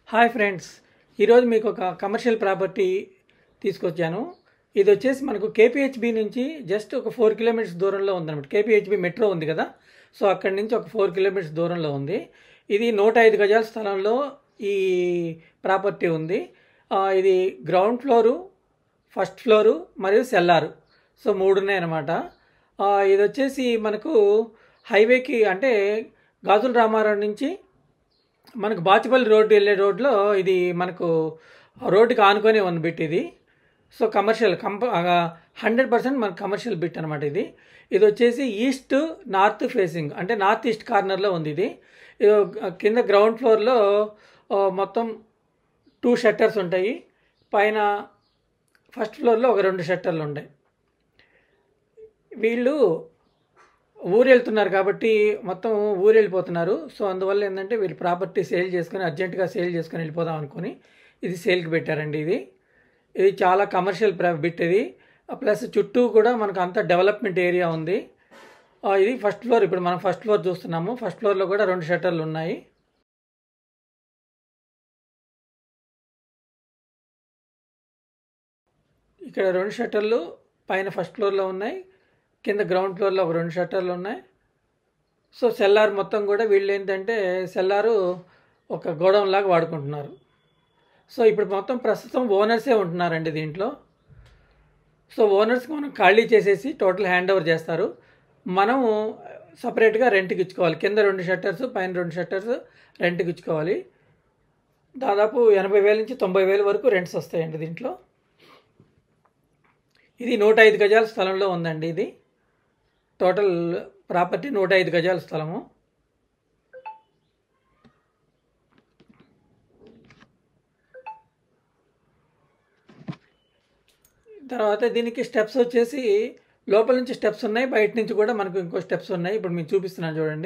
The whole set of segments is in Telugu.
హాయ్ ఫ్రెండ్స్ ఈరోజు మీకు ఒక కమర్షియల్ ప్రాపర్టీ తీసుకొచ్చాను ఇది వచ్చేసి మనకు కేపీహెచ్బి నుంచి జస్ట్ ఒక ఫోర్ కిలోమీటర్స్ దూరంలో ఉందన్నమాట కేపీహెచ్బి మెట్రో ఉంది కదా సో అక్కడి నుంచి ఒక ఫోర్ కిలోమీటర్స్ దూరంలో ఉంది ఇది నూట ఐదు గజాల స్థలంలో ఈ ప్రాపర్టీ ఉంది ఆ, ఇది గ్రౌండ్ ఫ్లోరు ఫస్ట్ ఫ్లోరు మరియు సెల్లారు సో మూడు ఉన్నాయన్నమాట ఆ, ఇది వచ్చేసి మనకు హైవేకి అంటే గాజుల రామారావు నుంచి మనకు బాచుపల్లి రోడ్డు వెళ్ళే రోడ్లో ఇది మనకు రోడ్డుకి ఆనుకొని ఉంది బిట్ ఇది సో కమర్షియల్ కంప హండ్రెడ్ పర్సెంట్ మనకు కమర్షియల్ బిట్ అనమాట ఇది ఇది వచ్చేసి ఈస్ట్ నార్త్ ఫేసింగ్ అంటే నార్త్ ఈస్ట్ కార్నర్లో ఉంది ఇది ఇది కింద గ్రౌండ్ ఫ్లోర్లో ఆ, మొత్తం టూ షట్టర్స్ ఉంటాయి పైన ఫస్ట్ ఫ్లోర్లో ఒక రెండు షట్టర్లు ఉంటాయి వీళ్ళు ఊరు వెళ్తున్నారు కాబట్టి మొత్తం ఊరు వెళ్ళిపోతున్నారు సో అందువల్ల ఏంటంటే వీళ్ళు ప్రాపర్టీ సేల్ చేసుకొని అర్జెంటుగా సేల్ చేసుకొని వెళ్ళిపోదాం అనుకొని ఇది సేల్కి పెట్టారండి ఇది ఇది చాలా కమర్షియల్ బిట్ ఇది ప్లస్ చుట్టూ కూడా మనకు అంత డెవలప్మెంట్ ఏరియా ఉంది ఆ, ఇది ఫస్ట్ ఫ్లోర్ ఇప్పుడు మనం ఫస్ట్ ఫ్లోర్ చూస్తున్నాము ఫస్ట్ ఫ్లోర్లో కూడా రెండు షట్టర్లు ఉన్నాయి ఇక్కడ రెండు షట్టర్లు పైన ఫస్ట్ ఫ్లోర్లో ఉన్నాయి కింద గ్రౌండ్ ఫ్లోర్లో ఒక రెండు షట్టర్లు ఉన్నాయి సో సెల్లార్ మొత్తం కూడా వీళ్ళు ఏంటంటే సెల్లారు ఒక గోడౌన్ లాగా వాడుకుంటున్నారు సో ఇప్పుడు మొత్తం ప్రస్తుతం ఓనర్సే ఉంటున్నారండి దీంట్లో సో ఓనర్స్కి మనం ఖాళీ చేసేసి టోటల్ హ్యాండ్ ఓవర్ చేస్తారు మనం సపరేట్గా రెంట్కి ఇచ్చుకోవాలి కింద రెండు షట్టర్స్ పైన రెండు షట్టర్స్ రెంట్కి ఇచ్చుకోవాలి దాదాపు ఎనభై వేల నుంచి తొంభై వేల వరకు రెంట్స్ వస్తాయండి దీంట్లో ఇది నూట ఐదు గజాల స్థలంలో ఉందండి ఇది టోటల్ ప్రాపర్టీ నూట ఐదు గజాల స్థలము తర్వాత దీనికి స్టెప్స్ వచ్చేసి లోపల నుంచి స్టెప్స్ ఉన్నాయి బయట నుంచి కూడా మనకు ఇంకో స్టెప్స్ ఉన్నాయి ఇప్పుడు మీకు చూపిస్తున్నాను చూడండి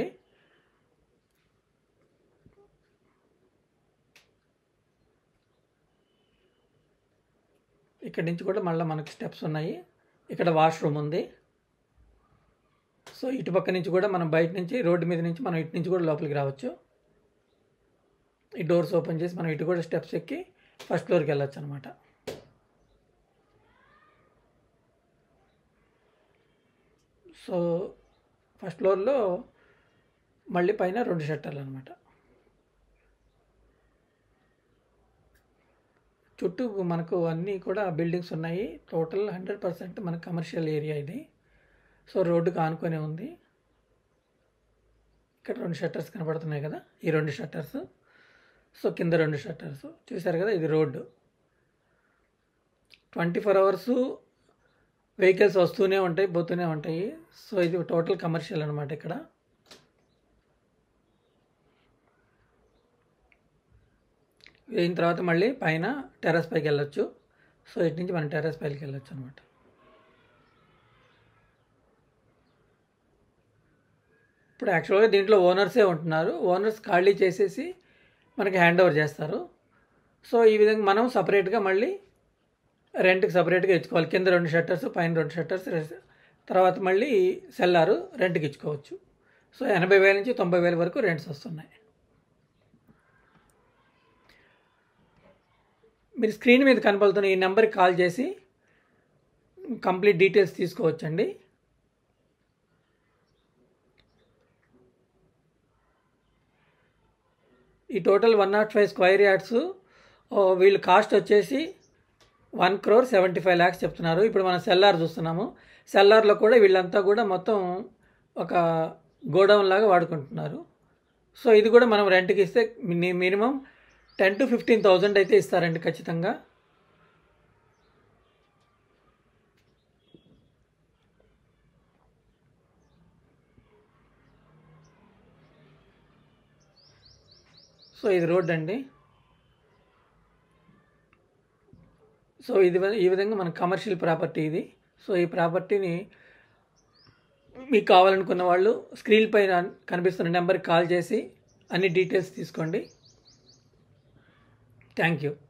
ఇక్కడ నుంచి కూడా మళ్ళీ మనకి స్టెప్స్ ఉన్నాయి ఇక్కడ వాష్రూమ్ ఉంది సో ఇటు పక్క నుంచి కూడా మనం బయట నుంచి రోడ్డు మీద నుంచి మనం ఇటు నుంచి కూడా లోపలికి రావచ్చు ఈ డోర్స్ ఓపెన్ చేసి మనం ఇటు కూడా స్టెప్స్ ఎక్కి ఫస్ట్ ఫ్లోర్కి వెళ్ళొచ్చు అనమాట సో ఫస్ట్ ఫ్లోర్లో మళ్ళీ పైన రెండు షట్టర్లు అనమాట చుట్టూ మనకు అన్నీ కూడా బిల్డింగ్స్ ఉన్నాయి టోటల్ హండ్రెడ్ పర్సెంట్ మన కమర్షియల్ ఏరియా ఇది సో రోడ్డుకు ఆనుకొని ఉంది ఇక్కడ రెండు షట్టర్స్ కనబడుతున్నాయి కదా ఈ రెండు షట్టర్స్ సో కింద రెండు షట్టర్స్ చూసారు కదా ఇది road twenty four hours vehicles వస్తూనే ఉంటాయి పోతూనే ఉంటాయి సో ఇది టోటల్ కమర్షియల్ అనమాట ఇక్కడ అయిన తర్వాత మళ్ళీ పైన టెర్రస్ పైకి వెళ్ళొచ్చు సో ఇటు నుంచి మనం టెర్రస్ పైకి వెళ్ళొచ్చు అనమాట ఇప్పుడు యాక్చువల్గా దీంట్లో ఓనర్సే ఉంటున్నారు ఓనర్స్ ఖాళీ చేసేసి మనకి హ్యాండ్ ఓవర్ చేస్తారు సో ఈ విధంగా మనం సపరేట్గా మళ్ళీ రెంట్కి సపరేట్గా ఇచ్చుకోవాలి కింద రెండు షట్టర్స్ పైన రెండు షట్టర్స్ తర్వాత మళ్ళీ సెల్లారు రెంట్కి ఇచ్చుకోవచ్చు సో ఎనభై వేల నుంచి తొంభై వేల వరకు రెంట్స్ వస్తున్నాయి మీరు స్క్రీన్ మీద కనపడుతున్న ఈ నెంబర్కి కాల్ చేసి కంప్లీట్ డీటెయిల్స్ తీసుకోవచ్చండి ఈ total one not five square yards వీళ్ళు కాస్ట్ వచ్చేసి one crore seventy five lakhs చెప్తున్నారు ఇప్పుడు మనం సెల్లార్ చూస్తున్నాము సెల్లార్లో కూడా వీళ్ళంతా కూడా మొత్తం ఒక గోడౌన్ లాగా వాడుకుంటున్నారు సో ఇది కూడా మనం రెంట్కి ఇస్తే minimum ten to fifteen thousand అయితే ఇస్తారండి ఖచ్చితంగా సో ఇది రోడ్ అండి సో ఇది ఈ విధంగా మన కమర్షియల్ ప్రాపర్టీ ఇది సో ఈ ప్రాపర్టీని మీకు కావాలనుకున్న వాళ్ళు స్క్రీన్ పైన కనిపిస్తున్న నెంబర్కి కాల్ చేసి అన్ని డీటెయిల్స్ తీసుకోండి థ్యాంక్ యూ